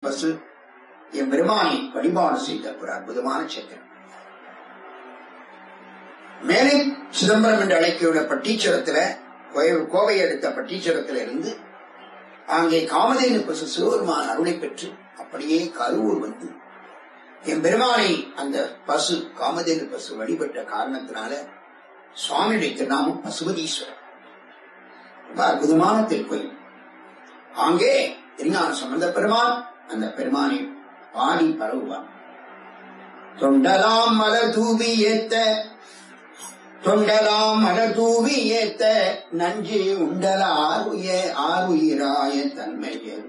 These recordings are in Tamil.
பசு என் பெருமானை வழிபாடு செய்த ஒரு அற்புதமான சேத்திரம் மேலே சிதம்பரம் என்று அழைக்கிற பட்டீச்சரத்துல கோய- கோவை அடுத்த பட்டீச்சரத்துல இருந்து அங்கே காமதேனு பசு சிவபெருமான் அருளை பெற்று அப்படியே கருவூர் வந்து என் பெருமானை அந்த பசு காமதேனு பசு வழிபட்ட காரணத்தினால சுவாமியுடைய திருநாமம் பசுபதீஸ்வரர் ரொம்ப அற்புதமான திருக்கோயில் அங்கே திருஞான சம்பந்த பெருமான் அந்த பெருமானை பாடி பரவுவார் தொண்டலாம் மலர் தூவி ஏத்த தொண்டலாம் மலர் தூவி ஏத்த நஞ்சு உண்டலார் உய ஆறுயிராய தன்மையர்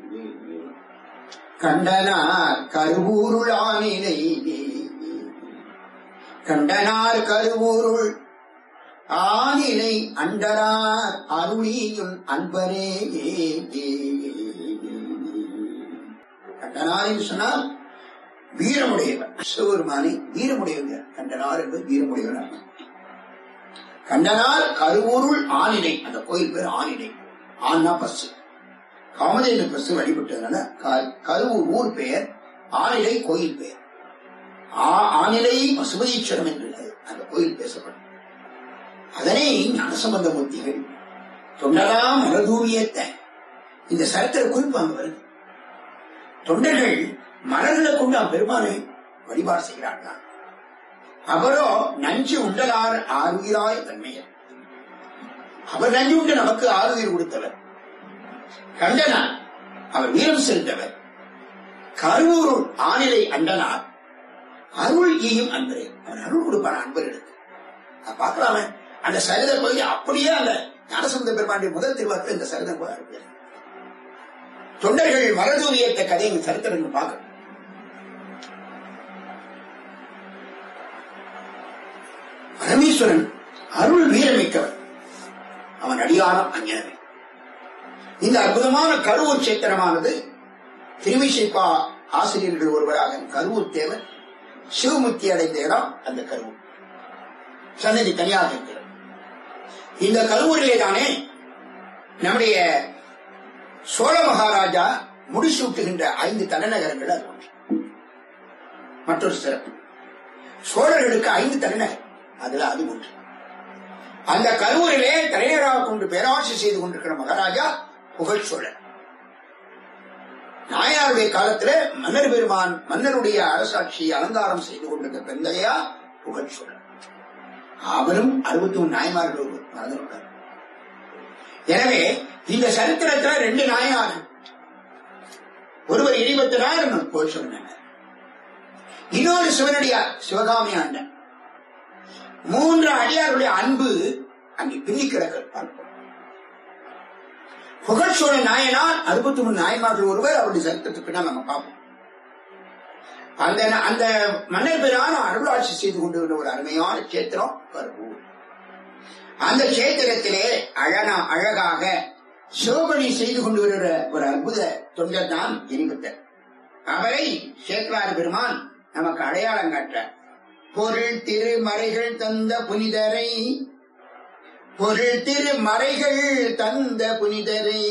கண்டனார் கருவூருள் ஆனிலை கண்டனார் கருவூருள் ஆனிலை அண்டரார் அருளியும் அன்பரே கண்டனார் என்று சொன்னால் வீரமுடையவர் சிவபெருமானை வீரமுடையவர் கண்டனார் என்பது வீரமுடையவர் அர்த்தம். கண்டனார் கருவூருள் ஆனிலை அந்த கோயில் பேர் ஆனிலை ஆனா பசு காமதேனு பசு வழிபட்டதுனால க- கருவூர் ஊர் பெயர் ஆனிலை கோயில் பெயர் ஆ- ஆனிலை பசுபதீஸ்வரம் என்று அந்த கோயில் பேசப்படும் அதனை ஞானசம்பந்த மூர்த்திகள் தொண்டலாம் மலதூவியத்த இந்த சரித்திர குறிப்பு அங்கு வருது தொண்டர்கள் மலர்களை கொண்டு அப்பெருமானை வழிபாடு செய்கிறார்கள் அவரோ நஞ்சு உண்டலார் ஆறுயிராய தன்மையர் அவர் நஞ்சு உண்டு நமக்கு ஆறுயிர் கொடுத்தவர் கண்டனார் அவர் வீரம் செலுத்தவர் கருவூருள் ஆனிலை அண்டனார் அருள் ஈயும் அன்பரே அவர் அருள் கொடுப்பார் அன்பர்களுக்கு அதை பார்க்கலாமே அந்த சரிதர் போய் அப்படியே அந்த ஞானசந்த பெருமாண்டிய முதல் திருவாரத்தில் இந்த சரிதர் போய் அனுப்பியது தொண்டர்கள் மரதூரியத்த கதையை சரித்திரம் பார்க்கணும் பரமேஸ்வரன் அருள் வீரமிக்கவர் அவன் அடியாரம் அஞ்ஞனவே இந்த அற்புதமான கருவூர் சேத்திரமானது திருவிசைப்பா ஆசிரியர்கள் ஒருவராக கருவூர் தேவர் சிவமுக்தி அடைந்த இடம் அந்த கருவூர் சன்னதி தனியாக இருக்கிறது இந்த கருவூரிலே தானே நம்முடைய சோழ மகாராஜா முடிசூட்டுகின்ற ஐந்து தலைநகரங்கள் அது ஒன்று. மற்றொரு சிறப்பு சோழர்களுக்கு ஐந்து தலைநகர் அதுல அது ஒன்று அந்த கருவூரிலே தலைநகராக கொண்டு பேராட்சி செய்து கொண்டிருக்கிற மகாராஜா புகழ் சோழர் நாயனாருடைய காலத்துல மன்னர் பெருமான் மன்னருடைய அரசாட்சியை அலங்காரம் செய்து கொண்டிருந்த பெந்தையா புகழ் சோழர் அவரும் அறுபத்தி ஒன்று நாயமார்கள் ஒருவர் மறந்துவிட்டார் எனவே இந்த சரித்திரத்துல ரெண்டு நாயனார் ஒருவர் இருபத்தினார் புகழ் சோழன் இன்னொரு சிவனடியார் சிவகாமி ஆண்டன் மூன்று அடியாருடைய அன்பு அங்கே பின்னி கிடக்க பார்ப்போம் புகழ்ச்சோழ நாயனார் அறுபத்தி மூணு நாயன்மார்கள் ஒருவர் அவருடைய சரித்திரத்துக்கு பின்னால் நம்ம பார்ப்போம் அந்த அந்த மன்னர் பேரான அருளாட்சி செய்து கொண்டிருந்த ஒரு அருமையான சேத்திரம் கருவூர் அந்த சேத்திரத்திலே அழகா அழகாக சோபனை செய்து கொண்டு வருகிற ஒரு அற்புத தொண்டர் தான் எரிபத்தர் அவரை சேக்கலாறு பெருமான் நமக்கு அடையாளம் காட்டுறார் பொருள் திருமறைகள் தந்த புனிதரை பொருள் திருமறைகள் தந்த புனிதரை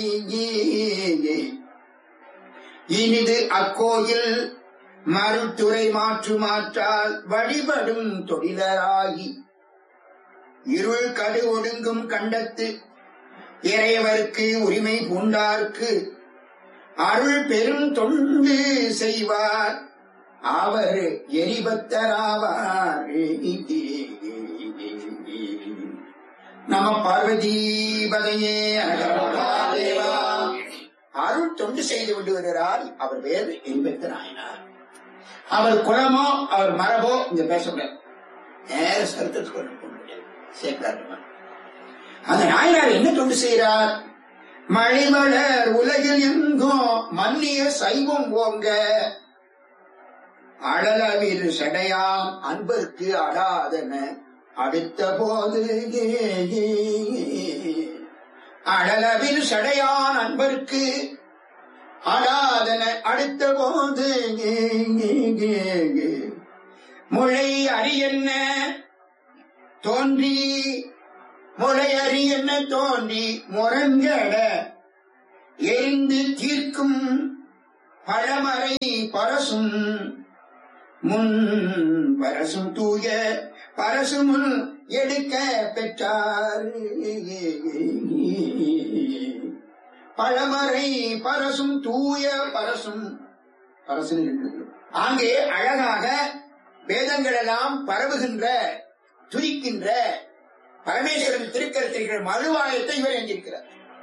இனிது அக்கோயில் மறுத்துறை மாற்று மாற்றால் வழிபடும் தொழிலராகி இருள் கடு ஒடுங்கும் கண்டத்து இறையவருக்கு உரிமை பூண்டார்க்கு அருள் பெரும் தொண்டு செய்வார் அவர் எரிபத்தராவார் நம பார்வதீபதையே அழகாதேவா. அருள் தொண்டு செய்து கொண்டு வருகிறார் அவர் பேர் எரிபத்த நாயனார் அவர் குலமோ அவர் மரபோ இங்க பேசக்கூடாது நேர சரித்திரத்துக்கு கொண்டு போக முடியாது சேர்க்கிறார் அந்த நாயனார் என்ன தொண்டு செய்கிறார் மழைமலர் உலகில் எங்கும் மன்னிய சைவம் ஓங்க அழலவில் சடையாம் அன்பர்க்கு அடாதன அடுத்த போது அழலவில் சடையான் அன்பர்க்கு அடாதன அடுத்த போது முளை அரியன்ன தோன்றி முளை அரியன்ன தோன்றி முரங்கட எரிந்து தீர்க்கும் பழமறை பரசும் முன் பரசும் தூய பரசு முன் எடுக்க பெற்றார் பழமறை பரசும் தூய பரசும் பரசுன்னு இருக்குது. அங்கே அழகாக வேதங்கள் எல்லாம் பரவுகின்ற துரிக்கின்ற பரமேஸ்வரன் திருக்கரத்திற்கிற மழுவாயத்தை இவர் எங்கிருக்கிறார்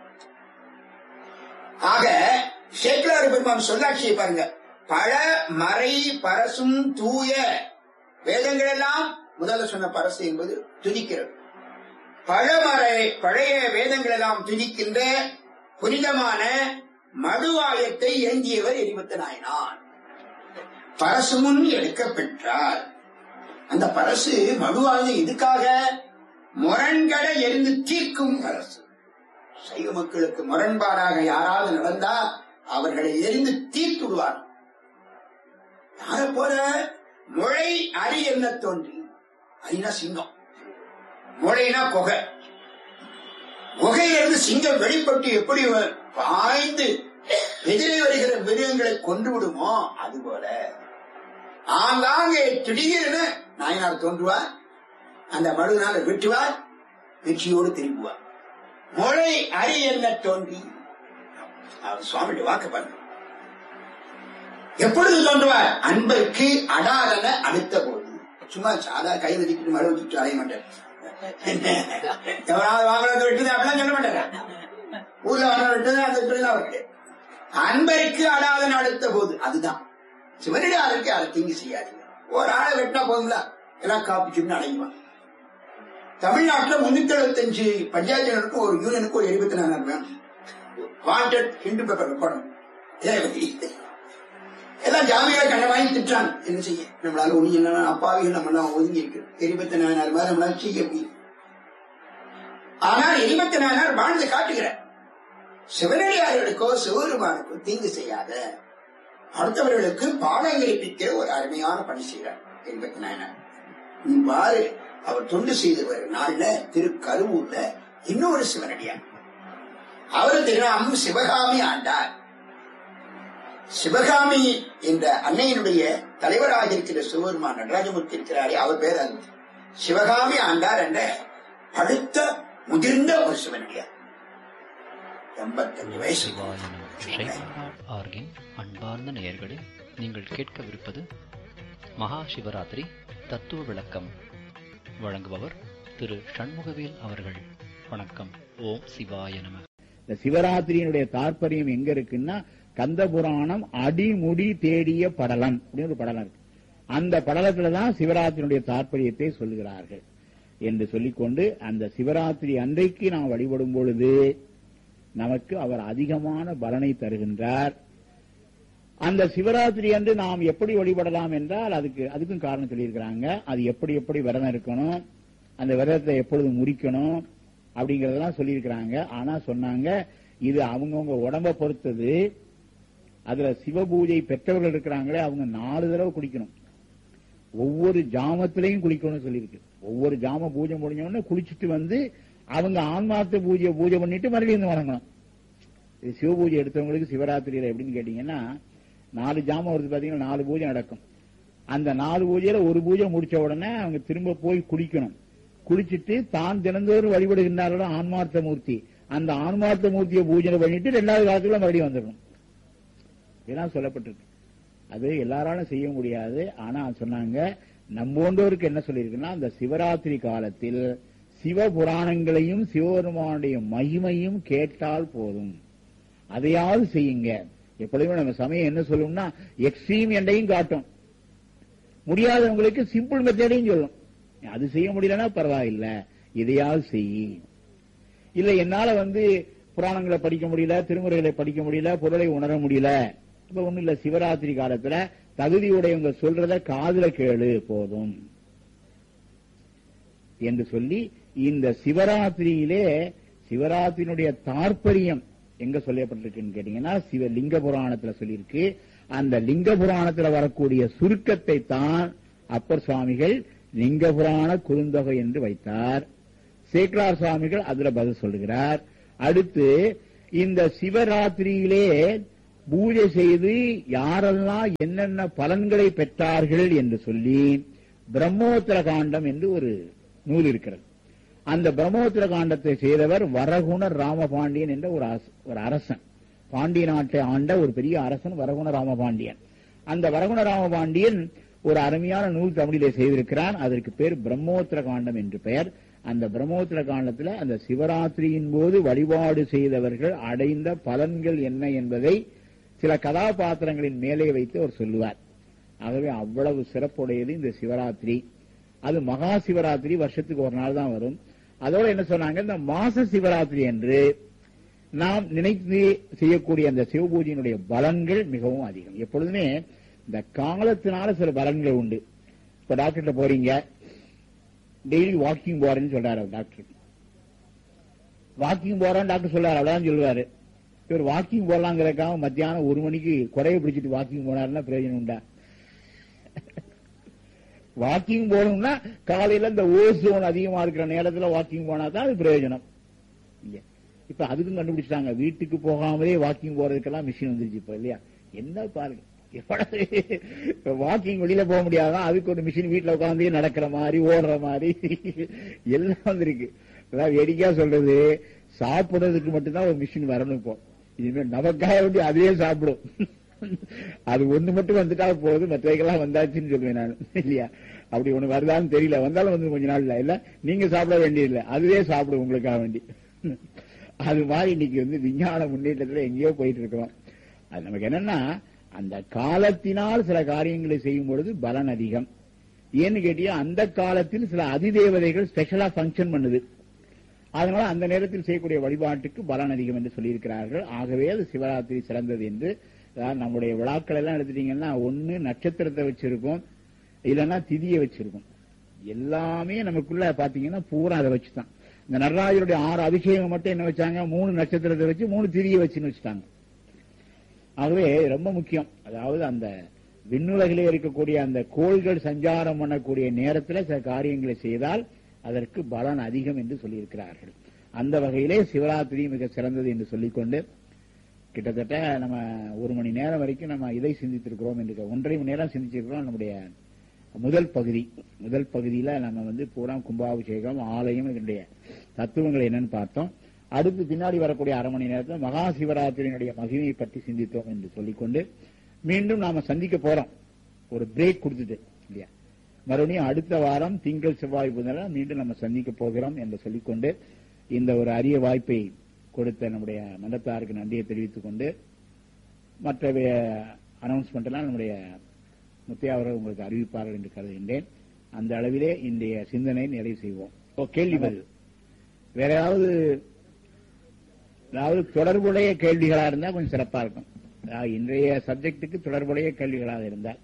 ஆக சேக்கலாறு பெருமான் சொல்லாட்சியை பாருங்க பழ மறை பரசும் தூய வேதங்கள் எல்லாம் முதல்ல சொன்ன பரசு என்பது துதிக்கிறது பழமறை பழைய வேதங்கள் எல்லாம் துதிக்கின்ற புனிதமான மடுவாயத்தை ஏந்தியவர் எரிபத்த நாயனார் பரசு முன் எடுக்க பெற்றார் அந்த பரசு மடுவாயுதம் எதுக்காக முரண்களை எரிந்து தீர்க்கும் பரசு சைவ மக்களுக்கு முரண்பாடாக யாராவது நடந்தா அவர்களை எரிந்து தீர்த்துடுவார் யார போல முளை அரி என்ன தோன்றி அரினா சிங்கம் முளைனா புகை புகையிலிருந்து சிங்கம் வெளிப்பட்டு எப்படி வ- பாய்ந்து எதிரே வருகிற மிருகங்களை கொன்று விடுமோ அதுபோல ஆங்காங்கே திடீரென நாயனார் தோன்றுவார் அந்த மடுவினால வெட்டுவார் வெற்றியோடு திரும்புவார் முளை அரி என்ன தோன்றி அவர் சுவாமியுடைய வாக்கு பாருங்க எப்பொழுது தோன்றுவார் அன்பருக்கு அடாதன அடுத்த போது சும்மா சாதா கை வச்சுட்டு மழை வச்சுட்டு அலைய மாட்டார் எவனாவது வாங்கலாம் வெட்டுது அப்படிலாம் சொல்ல மாட்டார் ஊர்ல வாங்க வெட்டுது அந்த இப்படிலாம் அவருக்கு அன்பருக்கு அடாதன அடுத்த போது அதுதான் சிவனடியாருக்கு அதை தீங்கு செய்யாதீங்க ஒரு ஆளை வெட்டினா போதுங்களா எல்லாம் காப்பிச்சுன்னு அடையுவான் தமிழ்நாட்டுல முன்னூத்தி எழுபத்தஞ்சு பஞ்சாயத்து ஒரு யூனியனுக்கு ஒரு எழுபத்தி நாலு வேணும் வாண்டட் ஹிந்து பேப்பர் படம் தேவை எல்லாம் ஜாமியில கண்ட வாங்கி திட்டான் என்ன செய்ய நம்மளால ஒண்ணு என்ன அப்பாவிகள் நம்ம எல்லாம் ஒதுங்கி இருக்கு எரிபத்தி நாலு மாதிரி நம்மளால செய்ய முடியும் ஆனால் எரிபத்தி நாலு வாழ்ந்து காட்டுகிறார் சிவனடியார்களுக்கோ சிவருமானுக்கோ தீங்கு செய்யாத அடுத்தவர்களுக்கு பாடம் கற்பிக்க ஒரு அருமையான பணி செய்கிறார் எரிபத்தி நாயனார் நீ பாரு அவர் தொண்டு செய்து வரும் நாள்ல திரு கருவூர்ல இன்னொரு சிவனடியார் அவரு திருநாமம் சிவகாமி ஆண்டார் சிவகாமி என்ற அன்னையினுடைய தலைவராக இருக்கிற சிவபெருமான் நடராஜமூர்த்தி இருக்கிறாரே அவர் பேர் அது சிவகாமி ஆண்டார் என்ற அடுத்த முதிர்ந்த ஒரு சிவனடியார் எண்பத்தஞ்சு வயசு ஆர்கின் அன்பார்ந்த நேயர்களே நீங்கள் கேட்கவிருப்பது மகா சிவராத்திரி தத்துவ விளக்கம் வழங்குபவர் திரு சண்முகவேல் அவர்கள் வணக்கம் ஓம் சிவாய நம இந்த சிவராத்திரியினுடைய தாற்பயம் எங்க இருக்குன்னா கந்த புராணம் அடிமுடி தேடிய படலம் அப்படின்னு ஒரு படலம் இருக்கு அந்த படலத்துல தான் சிவராத்திரியினுடைய தாற்பயத்தை சொல்லுகிறார்கள் என்று சொல்லிக்கொண்டு அந்த சிவராத்திரி அன்றைக்கு நாம் வழிபடும் பொழுது நமக்கு அவர் அதிகமான பலனை தருகின்றார் அந்த சிவராத்திரி அன்று நாம் எப்படி வழிபடலாம் என்றால் அதுக்கு அதுக்கும் காரணம் சொல்லியிருக்கிறாங்க அது எப்படி எப்படி விரதம் இருக்கணும் அந்த விரதத்தை எப்பொழுது முறிக்கணும் அப்படிங்கறதெல்லாம் சொல்லியிருக்கிறாங்க ஆனா சொன்னாங்க இது அவங்கவுங்க உடம்ப பொறுத்தது அதுல சிவபூஜை பெற்றவர்கள் இருக்கிறாங்களே அவங்க நாலு தடவை குளிக்கணும் ஒவ்வொரு ஜாமத்திலையும் குளிக்கணும்னு சொல்லியிருக்கு ஒவ்வொரு ஜாம பூஜை முடிஞ்ச உடனே குளிச்சுட்டு வந்து அவங்க ஆன்மார்த்த பூஜையை பூஜை பண்ணிட்டு மறுபடியும் வந்து வணங்கணும் இது சிவபூஜை எடுத்தவங்களுக்கு சிவராத்திரியில எப்படின்னு கேட்டீங்கன்னா நாலு ஜாமம் வருது பாத்தீங்கன்னா நாலு பூஜை நடக்கும் அந்த நாலு பூஜையில ஒரு பூஜை முடிச்ச உடனே அவங்க திரும்ப போய் குளிக்கணும் குளிச்சிட்டு தான் தினந்தோறும் வழிபடுகின்றார்களோ ஆன்மார்த்த மூர்த்தி அந்த ஆன்மார்த்த மூர்த்தியை பூஜை பண்ணிட்டு ரெண்டாவது காலத்துல மறுபடியும் வந்துடணும் இதெல்லாம் சொல்லப்பட்டிருக்கு அது எல்லாராலும் செய்ய முடியாது ஆனா சொன்னாங்க நம்போன்றோருக்கு என்ன சொல்லியிருக்குன்னா அந்த சிவராத்திரி காலத்தில் சிவ புராணங்களையும் சிவபெருமானுடைய மகிமையும் கேட்டால் போதும் அதையாவது செய்யுங்க எப்பொழுதுமே நம்ம சமயம் என்ன சொல்லும்னா எக்ஸ்ட்ரீம் எண்டையும் காட்டும் முடியாதவங்களுக்கு சிம்பிள் மெத்தடையும் சொல்லும் அது செய்ய முடியலன்னா பரவாயில்ல இதையாவது செய் இல்ல என்னால வந்து புராணங்களை படிக்க முடியல திருமுறைகளை படிக்க முடியல பொருளை உணர முடியல இப்ப ஒண்ணும் இல்ல சிவராத்திரி காலத்துல தகுதியுடையவங்க சொல்றத காதுல கேளு போதும் என்று சொல்லி இந்த சிவராத்திரியிலே சிவராத்திரியினுடைய தாற்பயம் எங்க சொல்லப்பட்டிருக்குன்னு கேட்டீங்கன்னா சிவ லிங்க புராணத்துல சொல்லியிருக்கு அந்த லிங்க புராணத்துல வரக்கூடிய சுருக்கத்தை தான் அப்பர் சுவாமிகள் லிங்க புராண குறுந்தொகை என்று வைத்தார் சேக்கலார் சுவாமிகள் அதுல பதில் சொல்லுகிறார் அடுத்து இந்த சிவராத்திரியிலே பூஜை செய்து யாரெல்லாம் என்னென்ன பலன்களை பெற்றார்கள் என்று சொல்லி பிரம்மோத்தர காண்டம் என்று ஒரு நூல் இருக்கிறது அந்த பிரம்மோத்தர காண்டத்தை செய்தவர் வரகுண ராமபாண்டியன் என்ற ஒரு அரச- ஒரு அரசன் பாண்டிய நாட்டை ஆண்ட ஒரு பெரிய அரசன் வரகுண ராமபாண்டியன் அந்த வரகுண ராமபாண்டியன் ஒரு அருமையான நூல் தமிழிலே செய்திருக்கிறான் அதற்கு பேர் பிரம்மோத்தர காண்டம் என்று பெயர் அந்த பிரம்மோத்தர காண்டத்துல அந்த சிவராத்திரியின் போது வழிபாடு செய்தவர்கள் அடைந்த பலன்கள் என்ன என்பதை சில கதாபாத்திரங்களின் மேலே வைத்து அவர் சொல்லுவார் ஆகவே அவ்வளவு சிறப்புடையது இந்த சிவராத்திரி அது மகா சிவராத்திரி வருஷத்துக்கு ஒரு நாள் தான் வரும் அதோட என்ன சொன்னாங்க இந்த மாச சிவராத்திரி என்று நாம் நினைத்து செய்யக்கூடிய அந்த சிவபூஜையினுடைய பலன்கள் மிகவும் அதிகம் எப்பொழுதுமே இந்த காலத்தினால சில பலன்கள் உண்டு இப்ப டாக்டர்கிட்ட போறீங்க டெய்லி வாக்கிங் போறேன்னு சொல்றாரு அவர் டாக்டர் வாக்கிங் போறேன்னு டாக்டர் சொல்றாரு அவ்வளவுதான் சொல்லுவாரு இவர் வாக்கிங் போடலாங்கிறதுக்காக மத்தியானம் ஒரு மணிக்கு குறைய பிடிச்சிட்டு வாக்கிங் போனாருன்னா பிரயோஜனம் உண்டா வாக்கிங் போகணும்னா காலையில இந்த ஓசோன் அதிகமா இருக்கிற நேரத்துல வாக்கிங் போனா தான் அது பிரயோஜனம் இல்லையா இப்ப அதுக்கும் கண்டுபிடிச்சிட்டாங்க வீட்டுக்கு போகாமலே வாக்கிங் போறதுக்கெல்லாம் மிஷின் வந்துருச்சு இப்ப இல்லையா என்ன பாருங்க எவ்வளவு வாக்கிங் வெளியில போக முடியாதான் அதுக்கு ஒரு மிஷின் வீட்டுல உட்காந்து நடக்கிற மாதிரி ஓடுற மாதிரி எல்லாம் வந்திருக்கு அதாவது வேடிக்கையா சொல்றது சாப்பிடுறதுக்கு மட்டும்தான் ஒரு மிஷின் வரணும் இப்போ இனிமேல் நமக்காக வேண்டி அதுவே சாப்பிடும் அது ஒண்ணு மட்டும் வந்துட்டா போதும் மற்றவைக்கெல்லாம் வந்தாச்சுன்னு சொல்லுவேன் நான் இல்லையா அப்படி ஒண்ணு வருதான்னு தெரியல வந்தாலும் வந்து கொஞ்ச நாள்ல இல்ல நீங்க சாப்பிட வேண்டியதில்லை அதுவே சாப்பிடும் உங்களுக்காக வேண்டி அது மாதிரி இன்னைக்கு வந்து விஞ்ஞான முன்னேற்றத்துல எங்கேயோ போயிட்டு இருக்கிறோம் அது நமக்கு என்னன்னா அந்த காலத்தினால் சில காரியங்களை செய்யும் பொழுது பலன் அதிகம் ஏன்னு கேட்டியா அந்த காலத்தில் சில அதிதேவதைகள் ஸ்பெஷலா ஃபங்க்ஷன் பண்ணுது அதனால அந்த நேரத்தில் செய்யக்கூடிய வழிபாட்டுக்கு பலன் அதிகம் என்று சொல்லியிருக்கிறார்கள் ஆகவே அது சிவராத்திரி சிறந்தது என்று அதாவது நம்முடைய விழாக்கள் எல்லாம் எடுத்துட்டீங்கன்னா ஒண்ணு நட்சத்திரத்தை வச்சிருக்கோம் இல்லைன்னா திதியை வச்சிருக்கோம் எல்லாமே நமக்குள்ள பாத்தீங்கன்னா பூரா அதை வச்சுதான் இந்த நடராஜருடைய ஆறு அபிஷேகம் மட்டும் என்ன வச்சாங்க மூணு நட்சத்திரத்தை வச்சு மூணு திதியை வச்சுன்னு வச்சுட்டாங்க ஆகவே ரொம்ப முக்கியம் அதாவது அந்த விண்ணுலகிலே இருக்கக்கூடிய அந்த கோள்கள் சஞ்சாரம் பண்ணக்கூடிய நேரத்தில் சில காரியங்களை செய்தால் அதற்கு பலன் அதிகம் என்று சொல்லியிருக்கிறார்கள் அந்த வகையிலே சிவராத்திரி மிக சிறந்தது என்று சொல்லிக்கொண்டு கிட்டத்தட்ட நம்ம ஒரு மணி நேரம் வரைக்கும் நம்ம இதை சிந்தித்திருக்கிறோம் என்று ஒன்றரை மணி நேரம் சிந்திச்சிருக்கிறோம் நம்முடைய முதல் பகுதி முதல் பகுதியில நம்ம வந்து பூரா கும்பாபிஷேகம் ஆலயம் இதனுடைய தத்துவங்கள் என்னன்னு பார்த்தோம் அடுத்து பின்னாடி வரக்கூடிய அரை மணி நேரத்தில் மகா சிவராத்திரியினுடைய மகிமையை பற்றி சிந்தித்தோம் என்று சொல்லிக்கொண்டு மீண்டும் நாம சந்திக்க போறோம் ஒரு பிரேக் கொடுத்துட்டு இல்லையா மறுபடியும் அடுத்த வாரம் திங்கள் செவ்வாய் புதன மீண்டும் நம்ம சந்திக்க போகிறோம் என்று சொல்லிக்கொண்டு இந்த ஒரு அரிய வாய்ப்பை கொடுத்த நம்முடைய மண்டத்தாருக்கு நன்றியை தெரிவித்துக் கொண்டு மற்ற அனௌன்ஸ்மெண்ட் எல்லாம் நம்முடைய முத்தையா அவர்கள் உங்களுக்கு அறிவிப்பார்கள் என்று கருதுகின்றேன் அந்த அளவிலே இன்றைய சிந்தனை நிறைவு செய்வோம் ஓ, கேள்வி பதில் வேற ஏதாவது அதாவது தொடர்புடைய கேள்விகளா இருந்தா கொஞ்சம் சிறப்பா இருக்கும் அதாவது இன்றைய சப்ஜெக்டுக்கு தொடர்புடைய கேள்விகளாக இருந்தால்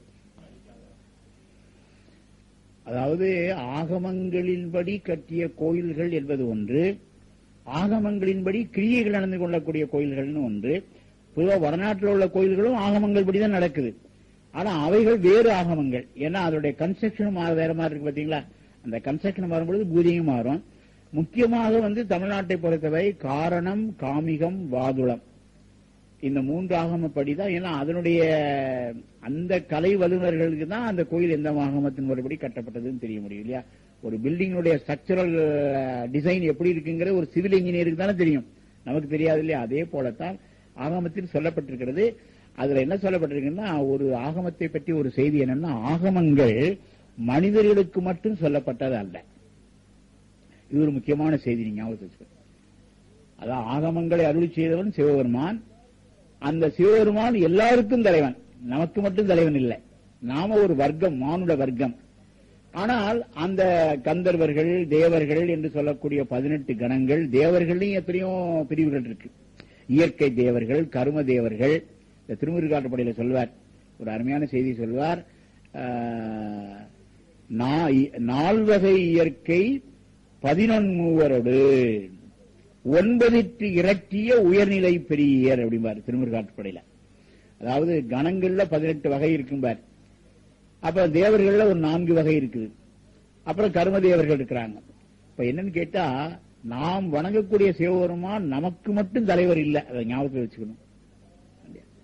அதாவது ஆகமங்களின்படி கட்டிய கோயில்கள் என்பது ஒன்று ஆகமங்களின்படி கிரியைகள் நடந்து கொள்ளக்கூடிய கோயில்கள்னு ஒன்று பொதுவா வடநாட்டில் உள்ள கோயில்களும் ஆகமங்கள் படி தான் நடக்குது ஆனா அவைகள் வேறு ஆகமங்கள் ஏன்னா அதனுடைய கன்ஸ்ட்ரக்ஷனும் வேற மாதிரி இருக்கு பாத்தீங்களா அந்த கன்ஸ்ட்ரக்ஷன் வரும்பொழுது பூஜையும் மாறும் முக்கியமாக வந்து தமிழ்நாட்டை பொறுத்தவரை காரணம் காமிகம் வாதுளம் இந்த மூன்று ஆகமப்படி தான் ஏன்னா அதனுடைய அந்த கலை வல்லுநர்களுக்கு தான் அந்த கோயில் எந்த ஆகமத்தின் முறைப்படி கட்டப்பட்டதுன்னு தெரிய முடியும் இல்லையா ஒரு பில்டிங்கினுடைய ஸ்ட்ரக்சரல் டிசைன் எப்படி இருக்குங்கிற ஒரு சிவில் இன்ஜினியருக்கு தானே தெரியும் நமக்கு தெரியாது இல்லையா அதே போலத்தான் ஆகமத்தில் சொல்லப்பட்டிருக்கிறது அதுல என்ன சொல்லப்பட்டிருக்குன்னா ஒரு ஆகமத்தை பற்றி ஒரு செய்தி என்னன்னா ஆகமங்கள் மனிதர்களுக்கு மட்டும் சொல்லப்பட்டது அல்ல இது ஒரு முக்கியமான செய்தி நீங்க ஞாபகத்தில் வச்சுக்கணும். அதான் ஆகமங்களை அருளி செய்தவன் சிவபெருமான் அந்த சிவபெருமான் எல்லாருக்கும் தலைவன் நமக்கு மட்டும் தலைவன் இல்லை நாம ஒரு வர்க்கம் மானுட வர்க்கம் ஆனால் அந்த கந்தர்வர்கள் தேவர்கள் என்று சொல்லக்கூடிய பதினெட்டு கணங்கள் தேவர்களையும் எத்தனையோ பிரிவுகள் இருக்கு இயற்கை தேவர்கள் கரும தேவர்கள் இந்த திருமுருகாட்டுப்படையில சொல்வார் ஒரு அருமையான செய்தி சொல்வார் ஆஹ், நா- நால்வகை இயற்கை பதினொன்மூவரோடு ஒன்பதிற்கு இறக்கிய உயர்நிலை பெரியர் அப்படிம்பார் திருமுருகாட்டுப்படையில அதாவது கணங்கள்ல பதினெட்டு வகை இருக்கும்பார் அப்ப தேவர்கள்ல ஒரு நான்கு வகை இருக்குது அப்புறம் கர்ம தேவர்கள் இருக்கிறாங்க இப்ப என்னன்னு கேட்டா நாம் வணங்கக்கூடிய சிவபெருமான் நமக்கு மட்டும் தலைவர் இல்ல அதை ஞாபகத்தில் வச்சுக்கணும்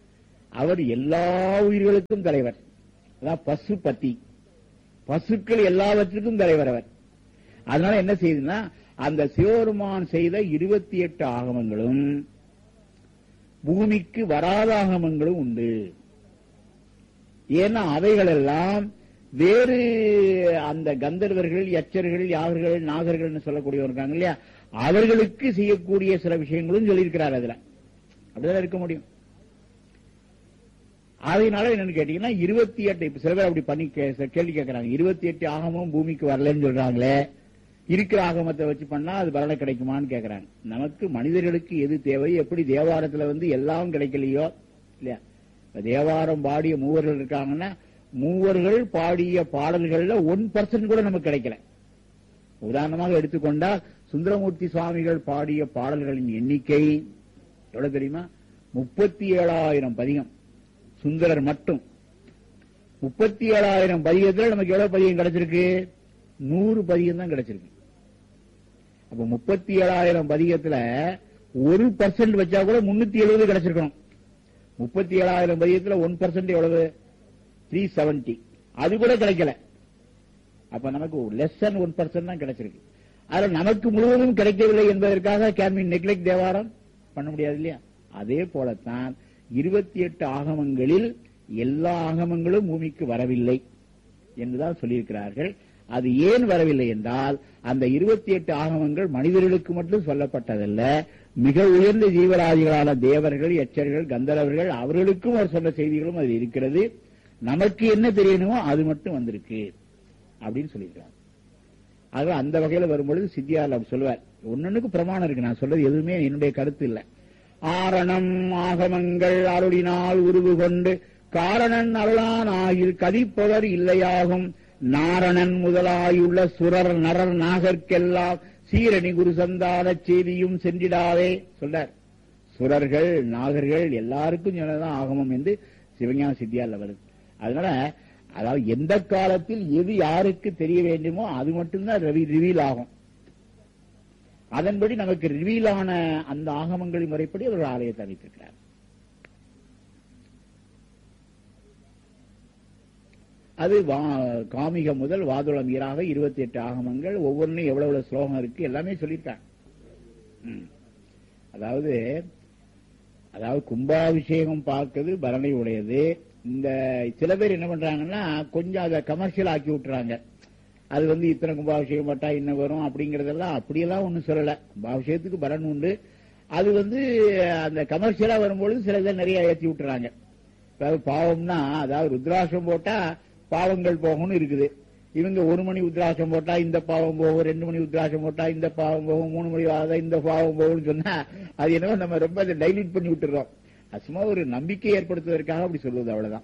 அவர் எல்லா உயிர்களுக்கும் தலைவர் அதான் பசுபதி பசுக்கள் எல்லாவற்றுக்கும் தலைவர் அவர் அதனால என்ன செய்யுதுன்னா அந்த சிவபெருமான் செய்த இருபத்தி எட்டு ஆகமங்களும் பூமிக்கு வராத ஆகமங்களும் உண்டு ஏன்னா அவைகளெல்லாம் வேறு அந்த கந்தர்வர்கள் யச்சர்கள் யாவர்கள் நாகர்கள் சொல்லக்கூடியவர் இருக்காங்க இல்லையா அவர்களுக்கு செய்யக்கூடிய சில விஷயங்களும் சொல்லியிருக்கிறார் அதுல அப்படிதான் இருக்க முடியும் அதனால என்னன்னு கேட்டீங்கன்னா இருபத்தி எட்டு இப்ப சில பேர் அப்படி பண்ணி கே- கேள்வி கேட்கறாங்க இருபத்தி எட்டு ஆகமும் பூமிக்கு வரலன்னு சொல்றாங்களே இருக்கிற ஆகமத்தை வச்சு பண்ணா அது பலனை கிடைக்குமான்னு கேட்கறாங்க நமக்கு மனிதர்களுக்கு எது தேவை எப்படி தேவாரத்துல வந்து எல்லாம் கிடைக்கலையோ இல்லையா இப்ப தேவாரம் பாடிய மூவர்கள் இருக்காங்கன்னா மூவர்கள் பாடிய பாடல்கள்ல ஒன் பர்சன்ட் கூட நமக்கு கிடைக்கல உதாரணமாக எடுத்துக்கொண்டா சுந்தரமூர்த்தி சுவாமிகள் பாடிய பாடல்களின் எண்ணிக்கை எவ்வளவு தெரியுமா முப்பத்தி ஏழாயிரம் பதிகம் சுந்தரர் மட்டும் முப்பத்தி ஏழாயிரம் பதிகத்துல நமக்கு எவ்வளவு பதிகம் கிடைச்சிருக்கு நூறு பதிகம் தான் கிடைச்சிருக்கு அப்ப முப்பத்தி ஏழாயிரம் பதிகத்துல ஒரு பர்சன்ட் வச்சா கூட முன்னூத்தி எழுபது கிடைச்சிருக்கணும் முப்பத்தி ஏழாயிரம் பதிகத்துல ஒன் பர்சன்ட் எவ்வளவு த்ரீ செவன்டி அது கூட கிடைக்கல அப்ப நமக்கு லெஸ் than ஒன் பர்சன்ட் தான் கிடைச்சிருக்கு அதுல நமக்கு முழுவதும் கிடைக்கவில்லை என்பதற்காக கேன் நெக்லெக்ட் தேவாரம் பண்ண முடியாது இல்லையா அதே போலத்தான் இருபத்தி எட்டு ஆகமங்களில் எல்லா ஆகமங்களும் பூமிக்கு வரவில்லை என்றுதான் சொல்லியிருக்கிறார்கள் அது ஏன் வரவில்லை என்றால் அந்த இருபத்தி எட்டு ஆகமங்கள் மனிதர்களுக்கு மட்டும் சொல்லப்பட்டதல்ல மிக உயர்ந்த ஜீவராதிகளான தேவர்கள் எச்சர்கள் கந்தரவர்கள் அவர்களுக்கும் அவர் சொன்ன செய்திகளும் அது இருக்கிறது நமக்கு என்ன தெரியணுமோ அது மட்டும் வந்திருக்கு அப்படின்னு சொல்லியிருக்கிறார் ஆக அந்த வகையில வரும்பொழுது சித்தியார் அப்படி சொல்லுவார் ஒன்னொன்னுக்கு பிரமாணம் இருக்கு நான் சொல்றது எதுவுமே என்னுடைய கருத்து இல்ல ஆரணம் ஆகமங்கள் அருளினால் உருவு கொண்டு காரணன் அருளான் ஆகில் கதிப்பவர் இல்லையாகும் நாரணன் முதலாயுள்ள சுரர் நரர் நாகர்க்கெல்லாம் சீரணி குரு சந்தான செய்தியும் சென்றிடாதே சொல்றார் சுரர்கள் நாகர்கள் எல்லாருக்கும் சொன்னதான் ஆகமம் என்று சிவஞான சித்தியால் வருது அதனால அதாவது எந்த காலத்தில் எது யாருக்கு தெரிய வேண்டுமோ அது மட்டும்தான் ரிவீல் ஆகும் அதன்படி நமக்கு ரிவீல் ஆன அந்த ஆகமங்களின் முறைப்படி அவர்கள் ஆலயத்தை அமைத்திருக்கிறார் அது வா- காமிகம் முதல் வாதுளம் ஈராக இருபத்தி எட்டு ஆகமங்கள் ஒவ்வொன்றும் எவ்வளவு எவ்வளவு ஸ்லோகம் இருக்கு எல்லாமே சொல்லியிருக்காங்க ம். அதாவது அதாவது கும்பாபிஷேகம் பார்க்கிறது பரணை உடையது இந்த சில பேர் என்ன பண்றாங்கன்னா கொஞ்சம் அதை கமர்ஷியல் ஆக்கி விட்டுறாங்க அது வந்து இத்தனை கும்பாபிஷேகம் பட்டா இன்னும் வரும் அப்படிங்கறதெல்லாம் அப்படியெல்லாம் ஒண்ணும் சொல்லல கும்பாபிஷேகத்துக்கு பலன் உண்டு அது வந்து அந்த கமர்ஷியலா வரும்பொழுது சில இதை நிறைய ஏற்றி விட்டுறாங்க அதாவது பாவம்னா அதாவது ருத்ராட்சம் போட்டா பாவங்கள் போகும்னு இருக்குது இவங்க ஒரு மணி உத்ராட்சம் போட்டா இந்த பாவம் போகும் ரெண்டு மணி உத்ராட்சம் போட்டா இந்த பாவம் போகும் மூணு மணி ஆகாத இந்த பாவம் போகும்னு சொன்னா அது என்னவோ நம்ம ரொம்ப அதை டைல்யூட் பண்ணி விட்டுறோம் அது சும்மா ஒரு நம்பிக்கை ஏற்படுத்துவதற்காக அப்படி சொல்லுவது அவ்வளவுதான்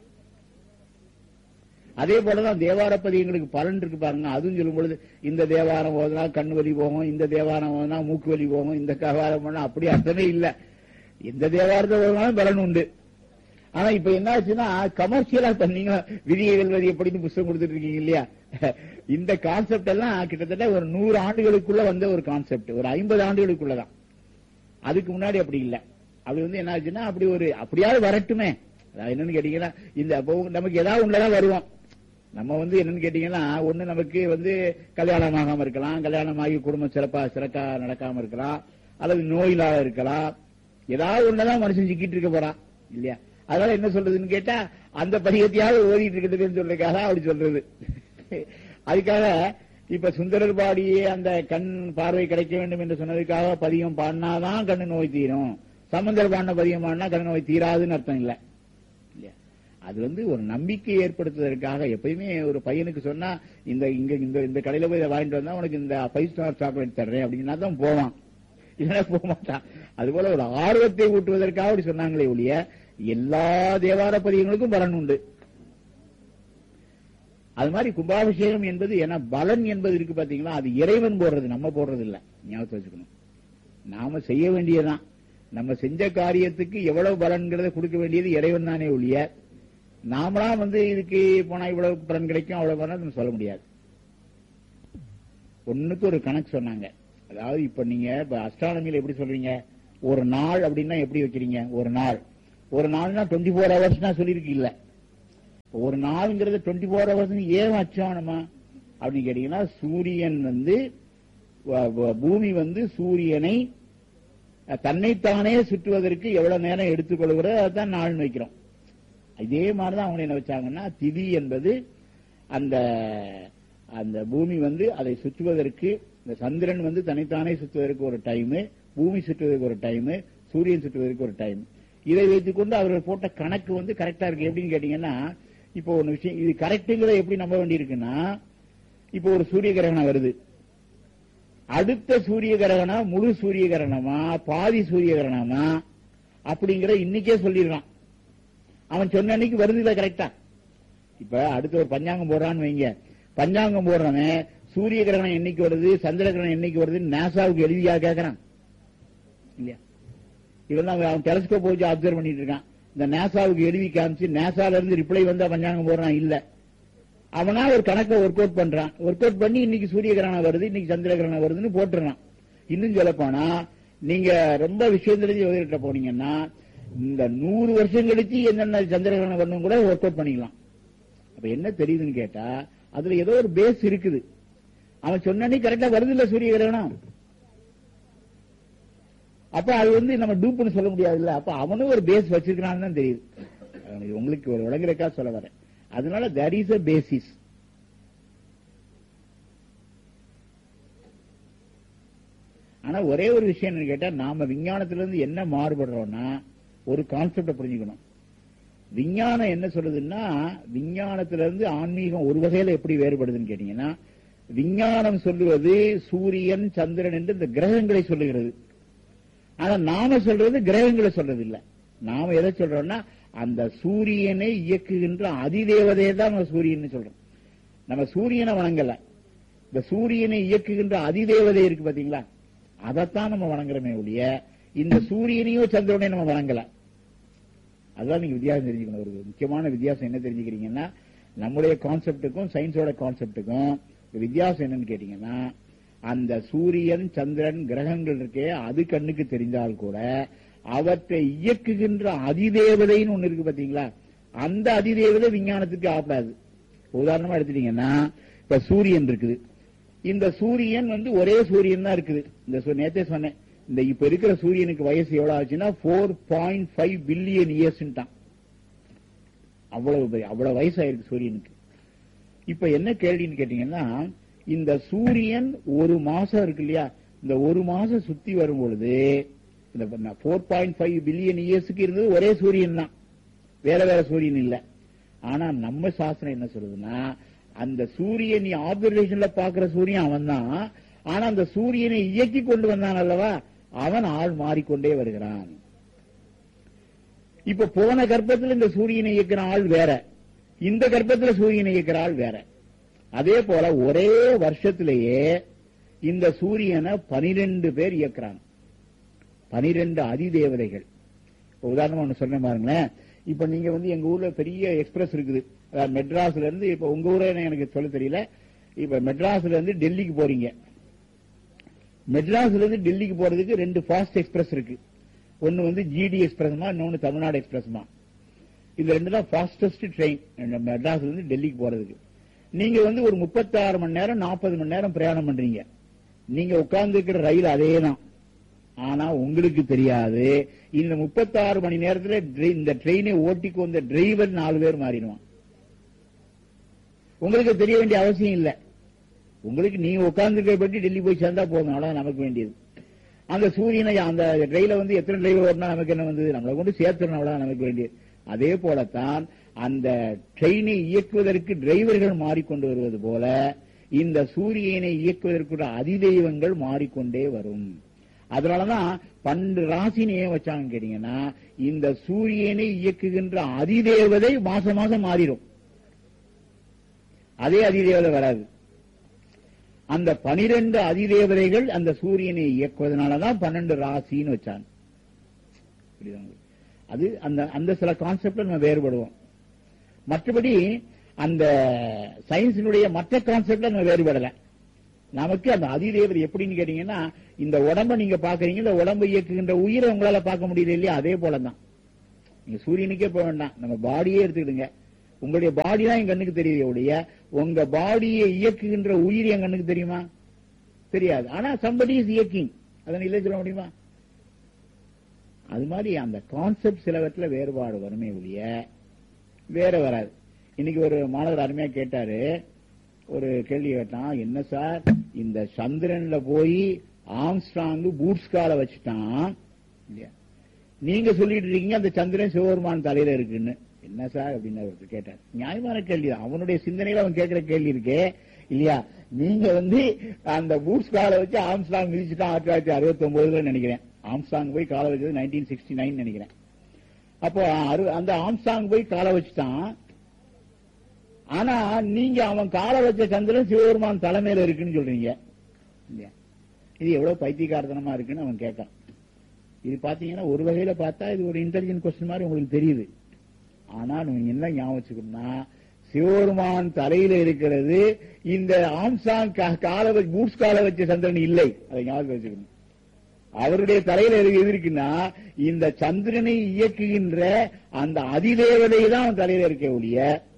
அதே போலதான் தேவார பதியங்களுக்கு பலன் இருக்கு பாருங்க அதுவும் சொல்லும் பொழுது இந்த தேவாரம் ஓதுனா கண்ணு வலி போகும் இந்த தேவாரம் ஓதுனா மூக்கு வலி போகும் இந்த தேவாரம் போனா அப்படி அர்த்தமே இல்ல எந்த தேவாரத்தை ஓதுனாலும் பலன் உண்டு ஆனா இப்ப என்ன ஆச்சுன்னா கமர்ஷியலா பண்ணீங்க விதியை வெல்வது எப்படின்னு புத்தகம் கொடுத்துட்டு இருக்கீங்க இல்லையா இந்த கான்செப்ட் எல்லாம் கிட்டத்தட்ட ஒரு நூறு ஆண்டுகளுக்குள்ள வந்த ஒரு கான்செப்ட் ஒரு ஐம்பது ஆண்டுகளுக்குள்ளதான் அதுக்கு முன்னாடி அப்படி இல்ல அப்படி வந்து என்ன ஆச்சுன்னா அப்படி ஒரு அப்படியாவது வரட்டுமே அதாவது என்னன்னு கேட்டீங்கன்னா இந்த அப்போ நமக்கு ஏதாவது ஒண்ணுலதான் வருவோம் நம்ம வந்து என்னன்னு கேட்டீங்கன்னா ஒண்ணு நமக்கு வந்து கல்யாணம் ஆகாம இருக்கலாம் கல்யாணம் ஆகி குடும்பம் சிறப்பா சிறக்கா நடக்காம இருக்கலாம் அல்லது நோயிலா இருக்கலாம் ஏதாவது ஒண்ணுதான் மனுஷன் சிக்கிட்டு இருக்க போறான் இல்லையா அதனால என்ன சொல்றதுன்னு கேட்டா அந்த பதிகத்தையாவது ஓதிட்டு இருக்கிறதுன்னு சொல்றதுக்காக அப்படி சொல்றது அதுக்காக இப்ப சுந்தரர் பாடியே அந்த கண் பார்வை கிடைக்க வேண்டும் என்று சொன்னதுக்காக பதிகம் பாடினாதான் கண்ணு நோய் தீரும் சம்பந்தர் பாடின பதிகம் பாடினா கண்ணு நோய் தீராதுன்னு அர்த்தம் இல்ல இல்லையா அது வந்து ஒரு நம்பிக்கை ஏற்படுத்துவதற்காக எப்பயுமே ஒரு பையனுக்கு சொன்னா இந்த இங்க இந்த இந்த கடையில போய் இதை வாங்கிட்டு வந்தா உனக்கு இந்த ஃபைவ் ஸ்டார் சாக்லேட் தர்றேன் அப்படின்னா தான் போவான் இல்லைன்னா போக மாட்டான் அதுபோல ஒரு ஆர்வத்தை ஊட்டுவதற்காக அப்படி சொன்னாங்களே ஒழிய எல்லா தேவார பதியங்களுக்கும் பலன் உண்டு அது மாதிரி கும்பாபிஷேகம் என்பது ஏன்னா பலன் என்பது இருக்கு பாத்தீங்களா அது இறைவன் போடுறது நம்ம போடுறது இல்ல ஞாபகத்தை வச்சுக்கணும் நாம செய்ய வேண்டியதுதான் நம்ம செஞ்ச காரியத்துக்கு எவ்வளவு பலன்கிறத கொடுக்க வேண்டியது இறைவன் தானே ஒழிய நாமளா வந்து இதுக்கு போனா இவ்வளவு பலன் கிடைக்கும் அவ்வளவு பலன் நம்ம சொல்ல முடியாது ஒண்ணுக்கு ஒரு கணக்கு சொன்னாங்க அதாவது இப்ப நீங்க இப்ப அஸ்ட்ரானமியில எப்படி சொல்றீங்க ஒரு நாள் அப்படின்னா எப்படி வைக்கிறீங்க ஒரு நாள் ஒரு நாள்னா டுவெண்ட்டி ஃபோர் ஹவர்ஸ்னா சொல்லியிருக்கு இல்ல ஒரு நாளுங்கிறது டுவெண்ட்டி ஃபோர் ஹவர்ஸ் ஏன் வச்சோம் நம்ம அப்படின்னு கேட்டீங்கன்னா சூரியன் வந்து வ- வ- பூமி வந்து சூரியனை அஹ், தன்னைத்தானே சுற்றுவதற்கு எவ்வளவு நேரம் எடுத்துக்கொள்கிறதோ அதான் நாள்னு வைக்கிறோம் இதே மாதிரிதான் அவங்க என்ன வச்சாங்கன்னா திதி என்பது அந்த அந்த பூமி வந்து அதை சுற்றுவதற்கு இந்த சந்திரன் வந்து தனித்தானே சுற்றுவதற்கு ஒரு டைம் பூமி சுற்றுவதற்கு ஒரு டைம் சூரியன் சுற்றுவதற்கு ஒரு டைம் இதை வைத்துக்கொண்டு அவர்கள் போட்ட கணக்கு வந்து கரெக்டா இருக்கு எப்படின்னு கேட்டீங்கன்னா இப்போ ஒரு விஷயம் இது கரெக்டுங்கிறத எப்படி நம்ப வேண்டியிருக்குன்னா இப்போ ஒரு சூரிய கிரகணம் வருது அடுத்த சூரிய கிரகணம் முழு சூரிய கிரகணமா பாதி சூரிய கிரகணமா அப்படிங்கிற இன்னைக்கே சொல்லிடுறான் அவன் சொன்ன அன்னைக்கு வருது இல்ல கரெக்டா இப்ப அடுத்து ஒரு பஞ்சாங்கம் போடுறான்னு வைங்க பஞ்சாங்கம் போடுறவன் சூரிய கிரகணம் என்னைக்கு வருது சந்திர கிரகணம் என்னைக்கு வருது நாசாவுக்கு எழுதியா கேட்கறான் இல்லையா இவன் தான் அவன் டெலஸ்கோப் வச்சு அப்சர்வ் பண்ணிட்டு இருக்கான் இந்த நாசாவுக்கு எழுதி காமிச்சு நாசால இருந்து ரிப்ளை வந்தா பஞ்சாங்கம் போடுறான் இல்ல அவனா ஒரு கணக்கை ஒர்க் அவுட் பண்றான் ஒர்க் அவுட் பண்ணி இன்னைக்கு சூரிய கிரகணம் வருது இன்னைக்கு சந்திர கிரகணம் வருதுன்னு போட்டுறான் இன்னும் சொல்ல போனா நீங்க ரொம்ப விஷயம் தெரிஞ்சு எழுதிட்ட போனீங்கன்னா இந்த நூறு வருஷம் கழிச்சு என்னென்ன சந்திர கிரகணம் வரணும் கூட ஒர்க் அவுட் பண்ணிக்கலாம் அப்ப என்ன தெரியுதுன்னு கேட்டா அதுல ஏதோ ஒரு பேஸ் இருக்குது அவன் சொன்னே கரெக்டா வருது இல்ல சூரிய கிரகணம் அப்ப அது வந்து நம்ம டூப்னு சொல்ல முடியாதுல்ல அப்ப அவனும் ஒரு பேஸ் வச்சிருக்கான்னு தான் தெரியுது அவனுக்கு உங்களுக்கு ஒரு விளங்குறக்கா சொல்ல வரேன் அதனால தட் இஸ் அ பேசிஸ் ஆனா ஒரே ஒரு விஷயம் என்னன்னு கேட்டா நாம விஞ்ஞானத்துல இருந்து என்ன மாறுபடுறோம்னா ஒரு கான்செப்ட புரிஞ்சுக்கணும் விஞ்ஞானம் என்ன சொல்லுதுன்னா விஞ்ஞானத்துல இருந்து ஆன்மீகம் ஒரு வகையில எப்படி வேறுபடுதுன்னு கேட்டீங்கன்னா விஞ்ஞானம் சொல்லுவது சூரியன் சந்திரன் என்று இந்த கிரகங்களை சொல்லுகிறது ஆனா நாம சொல்றது கிரகங்களை சொல்றது இல்ல நாம எதை சொல்றோம்னா அந்த சூரியனை இயக்குகின்ற அதிதேவதையை தான் நம்ம சூரியன் சொல்றோம் நம்ம சூரியனை வணங்கல இந்த சூரியனை இயக்குகின்ற அதிதேவதை இருக்கு பாத்தீங்களா அதைத்தான் நம்ம வணங்குறோமே ஒழிய இந்த சூரியனையோ சந்திரனையும் நம்ம வணங்கல அதுதான் நீங்க வித்தியாசம் தெரிஞ்சுக்கணும் ஒரு முக்கியமான வித்தியாசம் என்ன தெரிஞ்சுக்கிறீங்கன்னா நம்முடைய கான்செப்டுக்கும் சயின்ஸோட கான்செப்டுக்கும் வித்தியாசம் என்னன்னு கேட்டீங்கன்னா அந்த சூரியன் சந்திரன் கிரகங்கள் இருக்கே அது கண்ணுக்கு தெரிந்தால் கூட அவற்றை இயக்குகின்ற அதிதேவதைன்னு ஒண்ணு இருக்கு பாத்தீங்களா அந்த அதிதேவதை விஞ்ஞானத்துக்கு ஆப்படாது உதாரணமா எடுத்துட்டீங்கன்னா இப்ப சூரியன் இருக்குது இந்த சூரியன் வந்து ஒரே சூரியன் தான் இருக்குது இந்த சு- நேத்தே சொன்னேன் இந்த இப்ப இருக்கிற சூரியனுக்கு வயசு எவ்வளவு ஆச்சுன்னா போர் பாயிண்ட் ஃபைவ் பில்லியன் இயர்ஸ்ட்டான் அவ்வளவு பெரிய- அவ்வளவு வயசாயிருக்கு சூரியனுக்கு இப்ப என்ன கேள்வின்னு கேட்டீங்கன்னா இந்த சூரியன் ஒரு மாசம் இருக்கு இல்லையா இந்த ஒரு மாசம் சுத்தி வரும் பொழுது இந்த போர் பாயிண்ட் ஃபைவ் பில்லியன் இயர்ஸ்க்கு இருந்தது ஒரே சூரியன் தான் வேற வேற சூரியன் இல்ல ஆனா நம்ம சாஸ்திரம் என்ன சொல்லுதுன்னா அந்த சூரியன் நீ ஆப்சர்வேஷன்ல பாக்குற சூரியன் அவன் தான் ஆனா அந்த சூரியனை இயக்கி கொண்டு வந்தான் அல்லவா அவன் ஆள் மாறிக்கொண்டே வருகிறான் இப்ப போன கர்ப்பத்துல இந்த சூரியனை இயக்கிற ஆள் வேற இந்த கர்ப்பத்துல சூரியனை இயக்கிற ஆள் வேற அதே போல ஒரே வருஷத்திலேயே இந்த சூரியனை பனிரெண்டு பேர் இயக்குறாங்க பனிரெண்டு அதிதேவதைகள் இப்ப உதாரணமா ஒண்ணு சொன்ன பாருங்களேன் இப்ப நீங்க வந்து எங்க ஊர்ல பெரிய எக்ஸ்பிரஸ் இருக்குது அதாவது மெட்ராஸ்ல இருந்து இப்ப உங்க ஊரே எனக்கு சொல்ல தெரியல இப்ப மெட்ராஸ்ல இருந்து டெல்லிக்கு போறீங்க மெட்ராஸ்ல இருந்து டெல்லிக்கு போறதுக்கு ரெண்டு ஃபாஸ்ட் எக்ஸ்பிரஸ் இருக்கு ஒன்னு வந்து ஜிடி எக்ஸ்பிரஸ்மா இன்னொன்னு தமிழ்நாடு எக்ஸ்பிரஸ்மா இது ரெண்டு தான் ஃபாஸ்டஸ்ட் ட்ரெயின் மெட்ராஸ்ல இருந்து டெல்லிக்கு போறதுக்கு நீங்க வந்து ஒரு முப்பத்தாறு மணி நேரம் நாற்பது மணி நேரம் பிரயாணம் பண்றீங்க நீங்க உட்கார்ந்து இருக்கிற ரயில் அதே தான் ஆனா உங்களுக்கு தெரியாது இந்த முப்பத்தாறு மணி நேரத்துல dri- இந்த ட்ரெயினை ஓட்டிக்கு வந்த டிரைவர் நாலு பேர் மாறிடுவான் உங்களுக்கு தெரிய வேண்டிய அவசியம் இல்ல உங்களுக்கு நீங்க உட்கார்ந்து பற்றி டெல்லி போய் சேர்ந்தா போதும் அவ்வளவு நமக்கு வேண்டியது அந்த சூரியனை அந்த ரயில வந்து எத்தனை டிரைவர் ஓட்டினா நமக்கு என்ன வந்தது நம்மளை கொண்டு சேர்த்துறோம் அவ்வளவு நமக்கு வேண்டியது அதே போலத்தான் அந்த ட்ரெயினை இயக்குவதற்கு டிரைவர்கள் மாறிக்கொண்டு வருவது போல இந்த சூரியனை இயக்குவதற்குள்ள அதிதெய்வங்கள் மாறிக்கொண்டே வரும் அதனாலதான் பன்னெண்டு ராசின்னு ஏன் வச்சாங்க கேட்டீங்கன்னா இந்த சூரியனை இயக்குகின்ற அதிதேவதை மாசம் மாசம் மாறிடும் அதே அதிதேவதை வராது அந்த பனிரெண்டு அதிதேவதைகள் அந்த சூரியனை இயக்குவதனாலதான் பன்னெண்டு ராசின்னு வச்சாங்க புரியுதா உங்களுக்கு? அது அந்த அந்த சில கான்செப்ட்ல நம்ம வேறுபடுவோம் மற்றபடி அந்த சயின்ஸினுடைய மற்ற கான்செப்ட்ல நம்ம வேறுபடல நமக்கு அந்த அதிதேவதை எப்படின்னு கேட்டீங்கன்னா இந்த உடம்ப நீங்க பாக்குறீங்க இந்த உடம்பை இயக்குகின்ற உயிரை உங்களால பார்க்க முடியல இல்லையா அதே போலதான் நீங்க சூரியனுக்கே போக வேண்டாம் நம்ம பாடியே எடுத்துக்கிடுங்க உங்களுடைய பாடி தான் என் கண்ணுக்கு தெரியுது ஒழிய உங்க பாடியை இயக்குகின்ற உயிர் என் கண்ணுக்கு தெரியுமா தெரியாது ஆனா சம்படி இஸ் இயக்கிங் அதனை இல்லை சொல்ல முடியுமா அது மாதிரி அந்த கான்செப்ட் சிலவற்றில் வேறுபாடு வருமே ஒழிய வேற வராது இன்னைக்கு ஒரு மாணவர் அருமையா கேட்டாரு ஒரு கேள்வி கேட்டான் என்ன சார் இந்த சந்திரன்ல போய் ஆம்ஸ்ட்ராங் பூட்ஸ் கால வச்சுட்டான் இல்லையா நீங்க சொல்லிட்டு இருக்கீங்க அந்த சந்திரன் சிவபெருமான் தலையில இருக்குன்னு என்ன சார் அப்படின்னு ஒருத்தர் கேட்டார் நியாயமான கேள்வி தான் அவனுடைய சிந்தனையில அவன் கேட்கிற கேள்வி இருக்கே இல்லையா நீங்க வந்து அந்த பூட்ஸ் காலை வச்சு ஆம்ஸ்டாங் மிதிச்சுட்டான் ஆயிரத்தி தொள்ளாயிரத்தி அறுபத்தி ஒன்பதுல நினைக்கிறேன் ஆம்ஸ்டாங் போய் காலை வச்சது நைன்டீன் சிக்ஸ்டி நைன் நினைக்கிறேன் அப்போ அறு- அந்த ஆம்ஸ்டாங் போய் காலை வச்சுட்டான் ஆனா நீங்க அவன் காலை வச்ச சந்திரன் சிவபெருமான் தலைமையில இருக்குன்னு சொல்றீங்க இல்லையா இது எவ்வளவு பைத்தியக்காரத்தனமா இருக்குன்னு அவன் கேட்கான் இது பாத்தீங்கன்னா ஒரு வகையில பார்த்தா இது ஒரு இன்டெலிஜென்ட் கொஸ்டின் மாதிரி உங்களுக்கு தெரியுது ஆனா நீங்க என்ன ஞாபகம் வச்சுக்கணும்னா சிவபெருமான் தலையில இருக்கிறது இந்த ஆம்சாங் கா- கால வச்சு பூட்ஸ் கால வச்ச சந்திரன் இல்லை அதை ஞாபகம் வச்சுக்கணும் அவருடைய தலையில இருக்கு- எது இருக்குன்னா இந்த சந்திரனை இயக்குகின்ற அந்த அதிதேவதை தான் அவன் தலையில இருக்க ஒழிய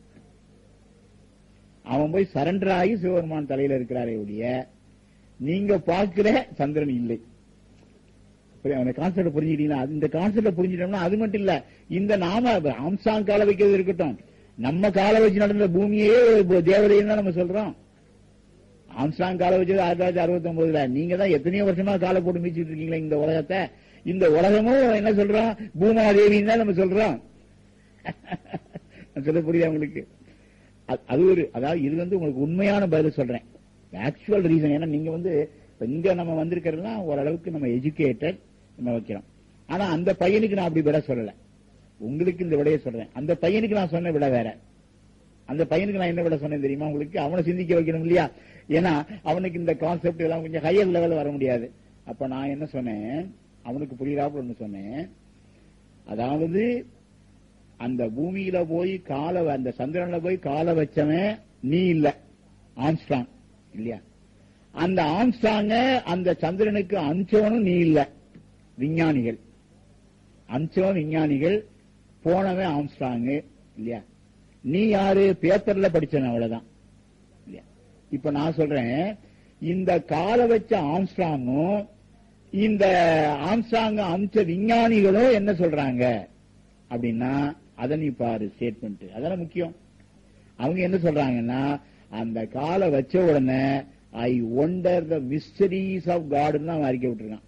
அவன் போய் சரண்டர் ஆகி சிவபெருமான் தலையில இருக்கிறாரே ஒழிய நீங்க பார்க்கிற சந்திரன் இல்லை புரியுதா? அந்த கான்செப்ட் புரிஞ்சுக்கிட்டீங்கன்னா அது- இந்த கான்செப்ட் புரிஞ்சுட்டோம்னா அது மட்டும் இல்ல இந்த நாம ஆம்சாங் கால வைக்கிறது இருக்கட்டும் நம்ம கால வச்சு நடந்த பூமியே ஒரு தேவதைன்னு தான் நம்ம சொல்றோம் ஆம்சாங் கால வச்சது ஆயிரத்தி தொள்ளாயிரத்தி அறுபத்தி ஒன்பதுல நீங்க தான் எத்தனையோ வருஷமா காலை போட்டு மீச்சிட்டு இருக்கீங்களா இந்த உலகத்தை இந்த உலகமும் என்ன சொல்றோம் பூமாதேவின்னு தான் நம்ம சொல்றோம் நான் சொல்ல புரியுதா உங்களுக்கு அது- அது ஒரு அதாவது இது வந்து உங்களுக்கு உண்மையான பதில் சொல்றேன் ஆக்சுவல் ரீசன் ஏன்னா நீங்க வந்து இப்ப இங்க நம்ம வந்திருக்கிறதுலாம் ஓரளவுக்கு நம்ம எஜுகேட்டட் நம்ம வைக்கிறோம் ஆனா அந்த பையனுக்கு நான் அப்படி விட சொல்லல உங்களுக்கு இந்த விடையை சொல்றேன் அந்த பையனுக்கு நான் சொன்ன விட வேற அந்த பையனுக்கு நான் என்ன விட சொன்னேன் தெரியுமா உங்களுக்கு அவனை சிந்திக்க வைக்கணும் இல்லையா ஏன்னா அவனுக்கு இந்த கான்செப்ட் எல்லாம் கொஞ்சம் ஹையர் லெவல்ல வர முடியாது அப்ப நான் என்ன சொன்னேன் அவனுக்கு புரியுறாப்புல ஒண்ணு சொன்னேன் அதாவது அந்த பூமியில போய் காலை அந்த சந்திரன்ல போய் காலை வச்சவன் நீ இல்ல ஆம்ஸ்டாங் இல்லையா அந்த ஆம்ஸ்டாங்க அந்த சந்திரனுக்கு அனுப்பிச்சவனும் நீ இல்ல விஞ்ஞானிகள் அனுப்பிச்சவன் விஞ்ஞானிகள் போனவன் ஆம்ஸ்டாங் இல்லையா நீ யாரு பேப்பர்ல படிச்சவன் அவ்வளவுதான் இல்லையா இப்ப நான் சொல்றேன் இந்த காலை வச்ச ஆம்ஸ்டாங்கும் இந்த ஆம்ஸ்டாங்க அமிச்ச விஞ்ஞானிகளும் என்ன சொல்றாங்க அப்படின்னா அதை நீ பாரு ஸ்டேட்மெண்ட் அதெல்லாம் முக்கியம் அவங்க என்ன சொல்றாங்கன்னா அந்த காலை வச்ச உடனே I wonder the mysteries of காட்னு அவன் அறிக்கை விட்டுருக்கான்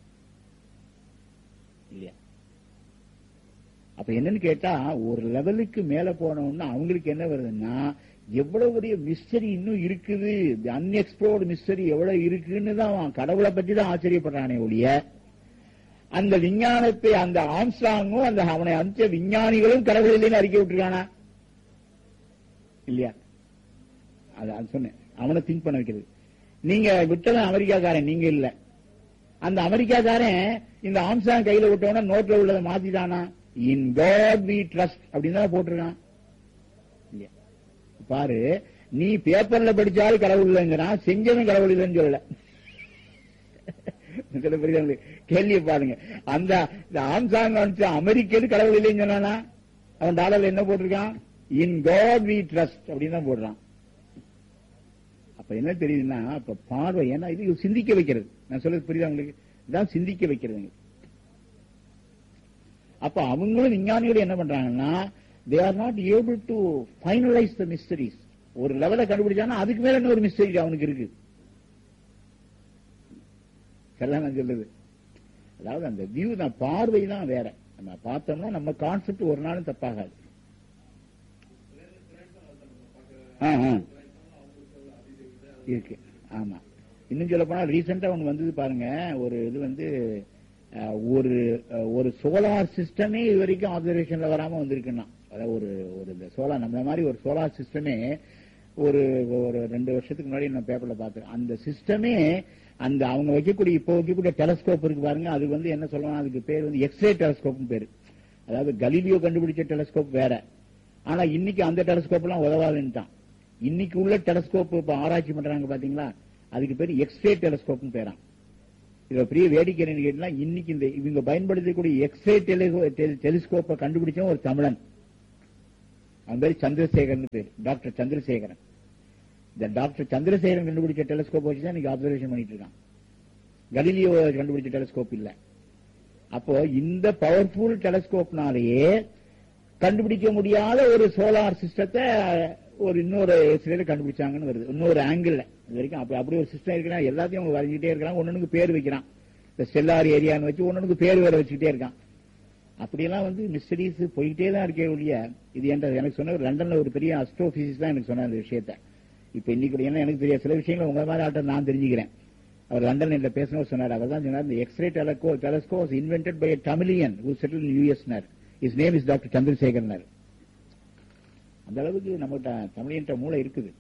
இல்லையா அப்ப என்னன்னு கேட்டா ஒரு லெவலுக்கு மேல போனோம்னா அவங்களுக்கு என்ன வருதுன்னா எவ்வளவு பெரிய மிஸ்டரி இன்னும் இருக்குது அன்எக்ஸ்ப்ளோர்டு மிஸ்டரி எவ்வளவு இருக்குன்னு தான் அவன் கடவுளை பத்தி தான் ஆச்சரியப்படுறானே ஒழிய அந்த விஞ்ஞானத்தை அந்த ஆம்ஸ்டாங்கும் அந்த அவனை அனுப்பிச்ச விஞ்ஞானிகளும் கடவுள் இல்லைன்னு அறிக்கை விட்டுருக்கானா இல்லையா அது அது சொன்னேன் அவனை திங்க் பண்ண வைக்கிறது நீங்க விட்டவன் அமெரிக்காக்காரன் நீங்க இல்ல அந்த அமெரிக்காக்காரன் இந்த ஆம்ஸ்டாங் கையில விட்டவன நோட்ல உள்ளதை மாத்திட்டானா இன் காட் வி ட்ரஸ்ட் அப்படின்னு தான் போட்டிருக்கான் இல்லையா பாரு நீ பேப்பர்ல படிச்சாலும் கடவுள் இல்லைங்கிறான் செஞ்சவன் கடவுள் இல்லைன்னு சொல்லல சில புரியுதா உங்களுக்கு? கேள்வியை பாருங்க அந்த இந்த ஆம்சாங் அனுப்பிச்ச அமெரிக்கன் கடவுள் இல்லைன்னு சொன்னானா அவன் டாலர்ல என்ன போட்டிருக்கான் இன் காட் வி ட்ரஸ்ட் அப்படின்னு தான் போடுறான் அப்ப என்ன தெரியுதுன்னா அப்ப பார்வை ஏன்னா இது சிந்திக்க வைக்கிறது நான் சொல்றது புரியுதா உங்களுக்கு இதான் சிந்திக்க வைக்கிறது அப்ப அவங்களும் விஞ்ஞானிகளும் என்ன பண்றாங்கன்னா they are not able to finalise the mysteries ஒரு லெவலை கண்டுபிடிச்சானா அதுக்கு மேல இன்னொரு மிஸ்டரி அவனுக்கு இருக்கு சரிதான் நான் சொல்றது அதாவது அந்த வியூ தான் பார்வை தான் வேற நம்ம பார்த்தோம்னா நம்ம கான்செப்ட் ஒரு நாளும் தப்பாகாது ஆ, ஆ. இருக்கு ஆமா இன்னும் சொல்ல போனா ரீசெண்டா ஒண்ணு வந்தது பாருங்க ஒரு இது வந்து அஹ், ஒரு அஹ், ஒரு சோலார் சிஸ்டமே இது வரைக்கும் ஆப்சர்வேஷன்ல வராம வந்திருக்குன்னா அதாவது ஒரு ஒரு இந்த சோலார் நம்ம மாதிரி ஒரு சோலார் சிஸ்டமே ஒரு ஒரு ரெண்டு வருஷத்துக்கு முன்னாடி நான் பேப்பர்ல பார்த்தேன் அந்த சிஸ்டமே அந்த அவங்க வைக்கக்கூடிய இப்போ வைக்கக்கூடிய டெலஸ்கோப் இருக்கு பாருங்க அது வந்து என்ன சொல்லுவாங்க அதுக்கு பேர் வந்து எக்ஸ்ரே டெலஸ்கோப்னு பேரு அதாவது கலீலியோ கண்டுபிடிச்ச டெலஸ்கோப் வேற ஆனா இன்னைக்கு அந்த டெலஸ்கோப் எல்லாம் உதவாதுன்ட்டான் இன்னைக்கு உள்ள டெலஸ்கோப் இப்ப ஆராய்ச்சி பண்றாங்க பாத்தீங்களா அதுக்கு பேர் எக்ஸ்ரே டெலஸ்கோப்னு பேரான் இதுல பெரிய வேடிக்கை என்னன்னு கேட்டீங்கன்னா இன்னைக்கு இந்த இவங்க பயன்படுத்தக்கூடிய எக்ஸ்ரே டெலிஸ்கோப்பை கண்டுபிடிச்சவன் ஒரு தமிழன் அவன் பேர் சந்திரசேகரன் பேர் டாக்டர் சந்திரசேகரன் இந்த டாக்டர் சந்திரசேகரன் கண்டுபிடிச்ச டெலிஸ்கோப் வச்சு தான் இன்னைக்கு அப்சர்வேஷன் பண்ணிட்டு இருக்கான் கலிலியோ கண்டுபிடிச்ச டெலிஸ்கோப் இல்ல அப்போ இந்த பவர்ஃபுல் டெலிஸ்கோப்னாலேயே கண்டுபிடிக்க முடியாத ஒரு சோலார் சிஸ்டத்தை ஒரு இன்னொரு எக்ஸ்ரேல கண்டுபிடிச்சாங்கன்னு வருது இன்னொரு ஆங்கிள் இது வரைக்கும் அப்படி அப்படி ஒரு சிஸ்டம் இருக்குன்னா எல்லாத்தையும் அவங்க வரைஞ்சிட்டே இருக்காங்க ஒன்னொன்னுக்கு பேர் வைக்கிறான் இந்த ஸ்டெல்லார் ஏரியான்னு வச்சு ஒன்னொன்னுக்கு பேர் வேற வச்சுக்கிட்டே இருக்கான் அப்படியெல்லாம் வந்து மிஸ்டரிஸ் போயிட்டே தான் இருக்கே ஒழிய இது என்ற எனக்கு சொன்ன லண்டன்ல ஒரு பெரிய அஸ்ட்ரோபிசிஸ் தான் எனக்கு சொன்ன அந்த விஷயத்த இப்ப இன்னைக்கு ஏன்னா எனக்கு தெரியாது சில விஷயங்கள் உங்க மாதிரி ஆட்டம் நான் தெரிஞ்சுக்கிறேன் அவர் லண்டன் என்ற பேசணும் சொன்னார் அவர் தான் சொன்னார் இந்த x-ray telescope telescope invented by Tamilian who settled in யூஎஸ்னர் இஸ் நேம் இஸ் டாக்டர் சந்திரசேகரனர் அந்த அளவுக்கு நம்மகிட்ட தமிழியன்ற மூளை இருக்குது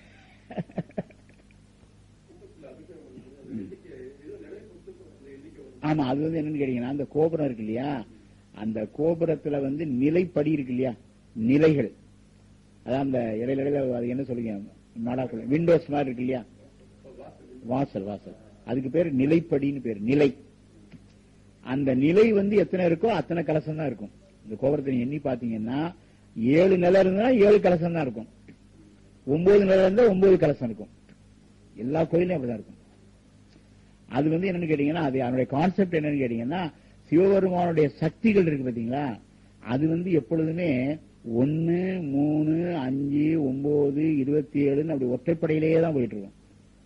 ஆமா அது வந்து என்னன்னு கேட்டீங்கன்னா அந்த கோபுரம் இருக்கு இல்லையா அந்த கோபுரத்துல வந்து நிலைப்படி இருக்கு இல்லையா நிலைகள் அதான் அந்த இடையில இடையில அது என்ன சொல்லுங்க நாடாக்குள்ள விண்டோஸ் மாதிரி இருக்கு இல்லையா வாசல் வாசல் அதுக்கு பேர் நிலைப்படின்னு பேர் நிலை அந்த நிலை வந்து எத்தனை இருக்கோ அத்தனை கலசம் தான் இருக்கும் இந்த கோபுரத்தை எண்ணி பாத்தீங்கன்னா ஏழு நிலை இருந்தா ஏழு கலசம் தான் இருக்கும் ஒன்பது நிலை இருந்தா ஒன்பது கலசம் இருக்கும் எல்லா கோயிலும் அப்படிதான் இருக்கும் அது வந்து என்னன்னு கேட்டீங்கன்னா அது அதனுடைய கான்செப்ட் என்னன்னு கேட்டீங்கன்னா சிவபெருமானுடைய சக்திகள் இருக்கு பாத்தீங்களா அது வந்து எப்பொழுதுமே ஒன்னு மூணு அஞ்சு ஒன்பது இருபத்தி ஏழுன்னு அப்படி ஒற்றைப்படையிலேயே தான் போயிட்டு இருக்கும்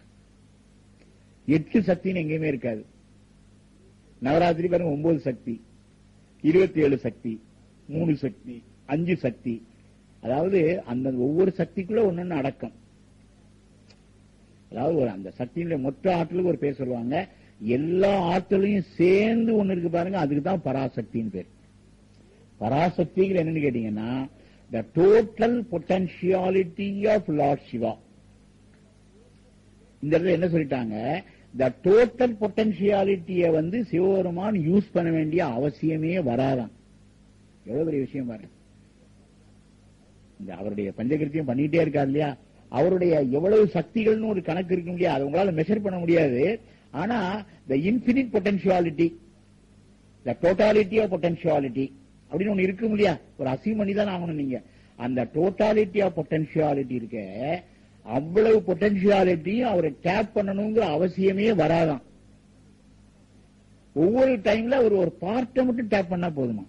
எட்டு சக்தின்னு எங்கேயுமே இருக்காது நவராத்திரி பாருங்க ஒன்பது சக்தி இருபத்தி ஏழு சக்தி மூணு சக்தி அஞ்சு சக்தி அதாவது அந்த ஒவ்வொரு சக்திக்குள்ள ஒன்னொன்னு அடக்கம் அதாவது ஒரு அந்த சக்தியினுடைய மொத்த ஆற்றலுக்கு ஒரு பேர் சொல்லுவாங்க எல்லா ஆற்றலையும் சேர்ந்து ஒண்ணு இருக்கு பாருங்க அதுக்கு தான் பராசக்தின்னு பேர் பராசக்திகள் என்னன்னு கேட்டீங்கன்னா the total potentiality of Lord Shiva இந்த இடத்துல என்ன சொல்லிட்டாங்க த டோட்டல் பொட்டன்ஷியாலிட்டிய வந்து சிவபெருமான் யூஸ் பண்ண வேண்டிய அவசியமே வராதான் எவ்வளவு பெரிய விஷயம் பாருங்க இந்த அவருடைய பஞ்சகிருத்தியம் பண்ணிட்டே இருக்காரு இல்லையா அவருடைய எவ்வளவு சக்திகள்னு ஒரு கணக்கு இருக்கு இல்லையா அது உங்களால மெஷர் பண்ண முடியாது ஆனா the infinite potentiality the totality of potentiality அப்படின்னு ஒண்ணு இருக்கும் இல்லையா ஒரு அசீவ் பண்ணி தான் ஆகணும் நீங்க அந்த டோட்டாலிட்டி ஆஃப் பொட்டன்ஷியாலிட்டி இருக்க அவ்வளவு பொட்டன்ஷியாலிட்டியும் அவரை டேப் பண்ணணுங்கிற அவசியமே வராதான் ஒவ்வொரு டைம்ல அவர் ஒரு பார்ட்டை மட்டும் டேப் பண்ணா போதுமா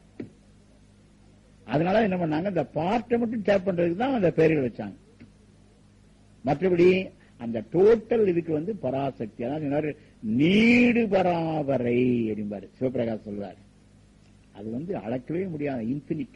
அதனால என்ன பண்ணாங்க இந்த பார்ட்டை மட்டும் டேப் பண்றதுக்கு தான் அந்த பெயர்கள் வச்சாங்க மற்றபடி அந்த டோட்டல் இதுக்கு வந்து பராசக்தி அதான் சொன்னாரு நீடு பராவரை அப்படிம்பாரு சிவபிரகாஷ் சொல்வார் அது வந்து அளக்கவே முடியாத இன்பினிட்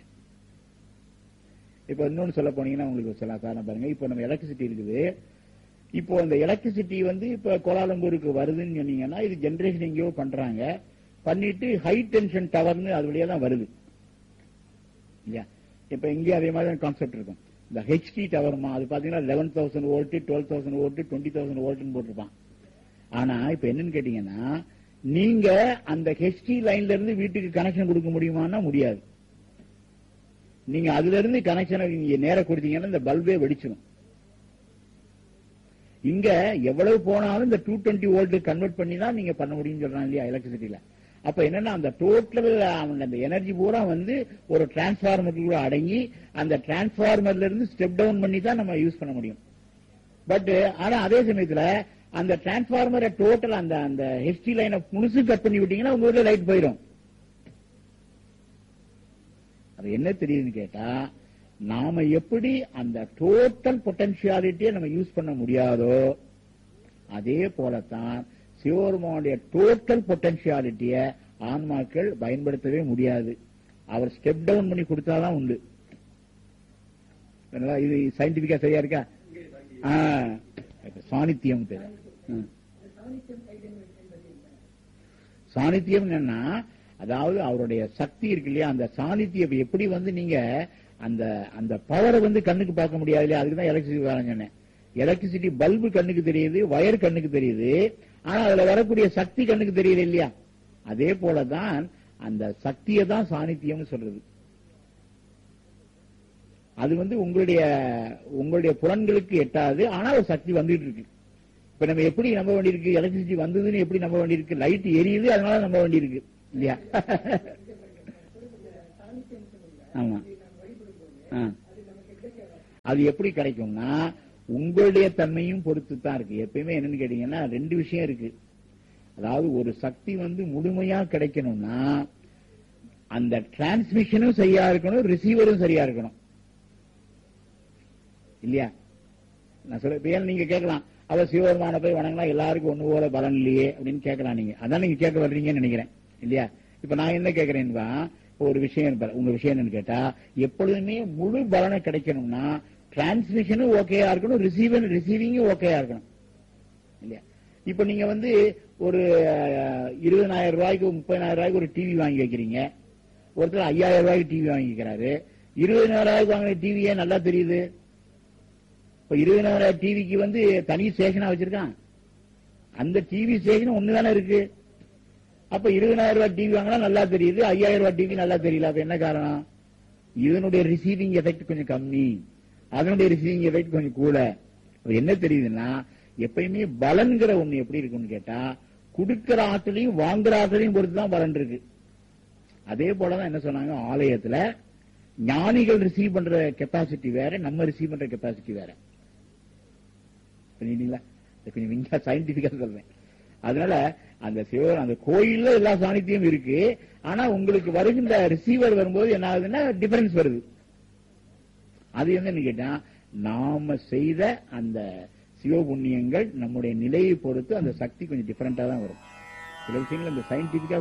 இப்ப இன்னொன்னு சொல்ல போனீங்கன்னா உங்களுக்கு சொல்ல காரணம் பாருங்க இப்போ நம்ம எலக்ட்ரிசிட்டி இருக்குது இப்போ அந்த எலக்ட்ரிசிட்டி வந்து இப்ப கோலாலம்பூருக்கு வருதுன்னு சொன்னீங்கன்னா இது ஜெனரேஷன் எங்கேயோ பண்றாங்க பண்ணிட்டு ஹை டென்ஷன் டவர்னு அது வழியா தான் வருது இல்லையா இப்ப இங்கே அதே மாதிரி கான்செப்ட் இருக்கும் இந்த ஹெச்டி டவர்மா அது பாத்தீங்கன்னா eleven thousand volt twelve thousand volt twenty thousand வோல்ட்னு போட்டிருப்பான் ஆனா இப்ப என்னன்னு கேட்டீங்கன்னா நீங்க அந்த ஹெச்டி லைன்ல இருந்து வீட்டுக்கு கனெக்ஷன் கொடுக்க முடியுமான்னா முடியாது நீங்க அதுல இருந்து கனெக்ஷனை நீங்க நேர கொடுத்தீங்கன்னா இந்த பல்பே வெடிச்சிடும் இங்க எவ்வளவு போனாலும் இந்த டூ டுவெண்ட்டி வோல்ட் கன்வெர்ட் பண்ணி தான் நீங்க பண்ண முடியும்னு சொல்றாங்க இல்லையா எலக்ட்ரிசிட்டியில அப்ப என்னன்னா அந்த டோட்டல் அந்த எனர்ஜி பூரா வந்து ஒரு டிரான்ஸ்பார்மருக்குள்ள அடங்கி அந்த டிரான்ஸ்பார்மர்ல இருந்து ஸ்டெப் டவுன் பண்ணி தான் நம்ம யூஸ் பண்ண முடியும் பட் ஆனா அதே சமயத்துல அந்த டிரான்ஸ்பார்மரை டோட்டல் அந்த அந்த ஹெச்டி லைனை முழுசு கட் பண்ணி விட்டீங்கன்னா உங்க ஊர்ல லைட் போயிடும் அது என்ன தெரியுதுன்னு கேட்டா நாம எப்படி அந்த டோட்டல் பொட்டன்ஷியாலிட்டியை நம்ம யூஸ் பண்ண முடியாதோ அதே போலத்தான் சிவபெருமானுடைய டோட்டல் பொட்டன்ஷியாலிட்டிய ஆன்மாக்கள் பயன்படுத்தவே முடியாது அவர் ஸ்டெப் டவுன் பண்ணி கொடுத்தாதான் உண்டு நல்லா, இது சயின்டிபிக்கா சரியா இருக்கா ஆ, இப்ப சாணித்தியம் தெரியும் ம். சாணித்தியம் என்னன்னா அதாவது அவருடைய சக்தி இருக்கு இல்லையா அந்த சாணித்தியம் எப்படி வந்து நீங்க அந்த அந்த பவரை வந்து கண்ணுக்கு பார்க்க முடியாது இல்லையா அதுக்கு தான் எலக்ட்ரிசிட்டி வரேன் சொன்னேன் எலக்ட்ரிசிட்டி பல்பு கண்ணுக்கு தெரியுது வயர் கண்ணுக்கு தெரியுது ஆனா அதுல வரக்கூடிய சக்தி கண்ணுக்கு தெரியல இல்லையா அதே போலதான் அந்த சக்தியை தான் சாணித்தியம்னு சொல்றது அது வந்து உங்களுடைய உங்களுடைய புலன்களுக்கு எட்டாது ஆனா ஒரு சக்தி வந்துட்டு இருக்கு இப்ப நம்ம எப்படி நம்ப வேண்டியிருக்கு எலக்ட்ரிசிட்டி வந்ததுன்னு எப்படி நம்ப வேண்டியிருக்கு லைட் எரியுது அதனால நம்ப வேண்டியிருக்கு இல்லையா ஆமா ஆ. அது எப்படி கிடைக்கும்னா உங்களுடைய தன்மையும் பொறுத்து தான் இருக்கு எப்பயுமே என்னன்னு கேட்டீங்கன்னா ரெண்டு விஷயம் இருக்கு அதாவது ஒரு சக்தி வந்து முழுமையா கிடைக்கணும்னா அந்த டிரான்ஸ்மிஷனும் சரியா இருக்கணும் ரிசீவரும் சரியா இருக்கணும் இல்லையா நான் சொல்ல இப்ப ஏன் நீங்க கேட்கலாம் அவ சிவபெருமான போய் வணங்கினா எல்லாருக்கும் ஒண்ணு போல பலன் இல்லையே அப்படின்னு கேட்கலாம் நீங்க அதான் நீங்க கேட்க வர்றீங்கன்னு நினைக்கிறேன் இல்லையா இப்ப நான் என்ன கேட்கிறேன்னா இப்ப ஒரு விஷயம் இருப்பாரு. உங்க விஷயம் என்னன்னு கேட்டா எப்பொழுதுமே முழு பலனை கிடைக்கணும்னா டிரான்ஸ்மிஷனும் ஓகேயா இருக்கணும் ரிசீவன் ரிசீவிங்கும் ஓகேயா இருக்கணும் இல்லையா இப்ப நீங்க வந்து ஒரு அஹ், இருபதனாயிரம் ரூபாய்க்கு முப்பதாயிரம் ரூபாய்க்கு ஒரு டிவி வாங்கி வைக்கிறீங்க ஒருத்தர் ஐயாயிரம் ரூபாய்க்கு டிவி வாங்கிக்கிறாரு இருபதாயிரம் ரூபாய்க்கு வாங்கின டிவியே நல்லா தெரியுது இப்ப இருபதாயிரம் டிவிக்கு வந்து தனி ஸ்டேஷனா வச்சிருக்கான் அந்த டிவி ஸ்டேஷன் ஒண்ணுதானே இருக்கு அப்ப இருபதாயிரம் ரூபாய் டிவி வாங்கினா நல்லா தெரியுது ஐயாயிரம் ரூபாய் டிவி நல்லா தெரியல அப்ப என்ன காரணம் இதனுடைய ரிசீவிங் எஃபெக்ட் கொஞ்சம் கம்மி அதனுடைய ரிசீவிங் எஃபெக்ட் கொஞ்சம் கூட அப்ப என்ன தெரியுதுன்னா எப்பயுமே பலன்கிற ஒண்ணு எப்படி இருக்குன்னு கேட்டா கொடுக்கிற ஆற்றலையும் வாங்குற ஆற்றலையும் பொறுத்து தான் பலன் இருக்கு அதே போலதான் என்ன சொன்னாங்க ஆலயத்துல ஞானிகள் ரிசீவ் பண்ற கெப்பாசிட்டி வேற நம்ம ரிசீவ் பண்ற கெப்பாசிட்டி வேற புரியுதுங்களா இது கொஞ்சம் விஞ்சா சயின்டிபிக்கா சொல்றேன் அதனால அந்த சிவ அந்த கோயில்ல எல்லா சாநித்தியம் இருக்கு ஆனா உங்களுக்கு வருகின்ற ரிசீவர் வரும்போது என்ன ஆகுதுன்னா டிஃபரன்ஸ் வருது அது என்னன்னு கேட்டா நாம செய்த அந்த சிவபுண்ணியங்கள் நம்முடைய நிலையை பொறுத்து அந்த சக்தி கொஞ்சம் டிஃபரெண்டா தான் வரும் சில விஷயங்கள் இந்த சயின்டிபிக்கா